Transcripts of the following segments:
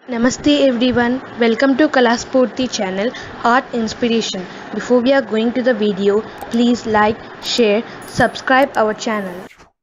Namaste everyone, welcome to Kalaspurti channel Art Inspiration. Before we are going to the video, please like, share, subscribe our channel.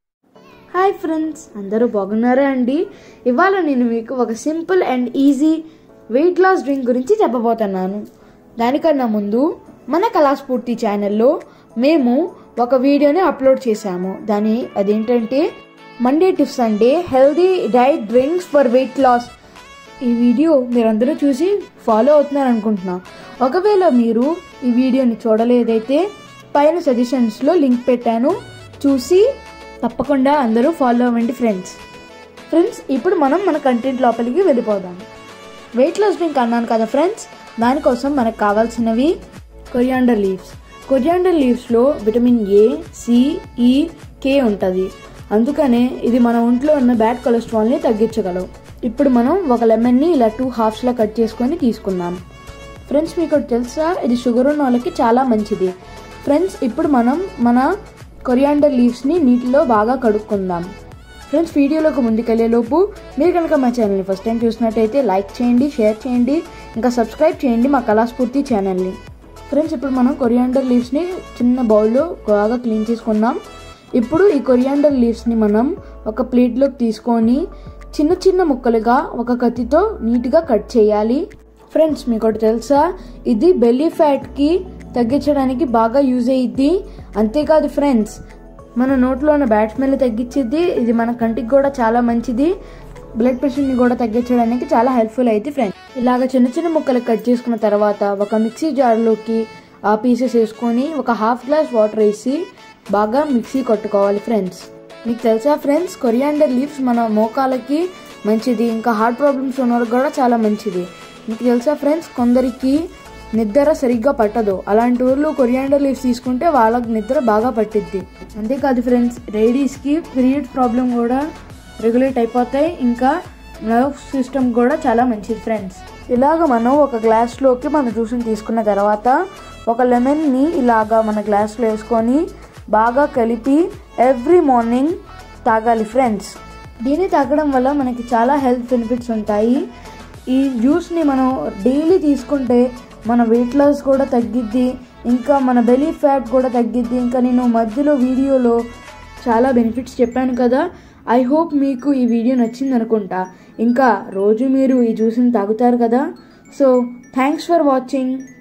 Hi friends అందరూ బాగున్నారా అండి ఇవాళ నేను మీకు ఒక simple and easy weight loss drink గురించి చెప్పబోతున్నాను దానికన్నా ముందు మన కళాస్ఫూర్తి ఛానల్లో మేము ఒక వీడియోని అప్లోడ్ చేశాము దాని అదేంటంటే Monday to Sunday healthy diet drinks for weight loss ఈ వీడియో మీరందరూ చూసి ఫాలో అవుతున్నారు అనుకుంటున్నా ఒకవేళ మీరు ఈ వీడియోని చూడలేదైతే పైన సజెషన్స్లో లింక్ పెట్టాను చూసి తప్పకుండా అందరూ ఫాలో అవ్వండి ఫ్రెండ్స్ ఫ్రెండ్స్ ఇప్పుడు మనం మన కంటెంట్ లోపలికి వెళ్ళిపోదాం వెయిట్ లాస్ డ్రింక్ అన్నాను కదా ఫ్రెండ్స్ దానికోసం మనకు కావాల్సినవి కొరియాండర్ లీవ్స్ కొరియాండర్ లీవ్స్లో vitamin A C E K ఉంటుంది అందుకనే ఇది మన ఒంట్లో ఉన్న బ్యాడ్ కొలెస్ట్రాల్ని తగ్గించగలవు ఇప్పుడు మనం ఒక లెమన్ని ఇలా టూ హాఫ్స్లా కట్ చేసుకొని తీసుకుందాం ఫ్రెండ్స్ మీకు ఒకటి తెలుసా ఇది షుగర్ ఉన్న వాళ్ళకి చాలా మంచిది ఫ్రెండ్స్ ఇప్పుడు మనం మన కొరియాండర్ లీవ్స్ని నీటిలో బాగా కడుక్కుందాం ఫ్రెండ్స్ వీడియోలోకి ముందుకెళ్లేలోపు మీరు కనుక మా ఛానల్ని ఫస్ట్ టైం చూసినట్టయితే లైక్ చేయండి షేర్ చేయండి ఇంకా సబ్స్క్రైబ్ చేయండి మా కళాస్ఫూర్తి ఛానల్ని ఫ్రెండ్స్ ఇప్పుడు మనం కొరియాండర్ లీవ్స్ని చిన్న బౌల్లో బాగా క్లీన్ చేసుకుందాం ఇప్పుడు ఈ కొరియాండర్ లీవ్స్ని మనం ఒక ప్లేట్లోకి తీసుకొని చిన్న చిన్న ముక్కలుగా ఒక కత్తితో నీట్గా కట్ చేయాలి ఫ్రెండ్స్ మీకు ఒకటి తెలుసా ఇది బెల్లీ ఫ్యాట్కి తగ్గించడానికి బాగా యూజ్ అయ్యిద్ది అంతేకాదు ఫ్రెండ్స్ మన నోట్లో ఉన్న బ్యాడ్ స్మెల్ తగ్గించిద్ది ఇది మన కంటికి కూడా చాలా మంచిది బ్లడ్ ప్రెషర్ని కూడా తగ్గించడానికి చాలా హెల్ప్ఫుల్ అయింది ఫ్రెండ్స్ ఇలాగ చిన్న చిన్న ముక్కలు కట్ చేసుకున్న తర్వాత ఒక మిక్సీ జార్లోకి ఆ పీసెస్ వేసుకొని ఒక హాఫ్ గ్లాస్ వాటర్ వేసి బాగా మిక్సీ కొట్టుకోవాలి ఫ్రెండ్స్ మీకు తెలుసా ఫ్రెండ్స్ కొరియాండర్ లీవ్స్ మన మోకాలకి మంచిది ఇంకా హార్ట్ ప్రాబ్లమ్స్ ఉన్న వాళ్ళకి కూడా చాలా మంచిది మీకు తెలుసా ఫ్రెండ్స్ కొందరికి నిద్ర సరిగ్గా పట్టదు అలాంటి వాళ్ళు కొరియాండర్ లీవ్స్ తీసుకుంటే వాళ్ళకి నిద్ర బాగా పట్టిద్ది అంతేకాదు ఫ్రెండ్స్ లేడీస్కి పీరియడ్ ప్రాబ్లం కూడా రెగ్యులేట్ అయిపోతాయి ఇంకా నర్వ్ సిస్టమ్ కూడా చాలా మంచిది ఫ్రెండ్స్ ఇలాగ మనం ఒక గ్లాస్లోకి మన జ్యూస్ని తీసుకున్న తర్వాత ఒక లెమన్ని ఇలాగా మన గ్లాస్లో వేసుకొని బాగా కలిపి ఎవ్రీ మార్నింగ్ తాగాలి ఫ్రెండ్స్ దీన్ని తాగడం వల్ల మనకి చాలా హెల్త్ బెనిఫిట్స్ ఉంటాయి ఈ జ్యూస్ని మనం డైలీ తీసుకుంటే మన వెయిట్ లాస్ కూడా తగ్గిద్ది ఇంకా మన బెలీ ఫ్యాట్ కూడా తగ్గిద్ది ఇంకా నేను మధ్యలో వీడియోలో చాలా బెనిఫిట్స్ చెప్పాను కదా ఐ హోప్ మీకు ఈ వీడియో నచ్చింది అనుకుంటా ఇంకా రోజు మీరు ఈ జ్యూస్ని తాగుతారు కదా సో థ్యాంక్స్ ఫర్ వాచింగ్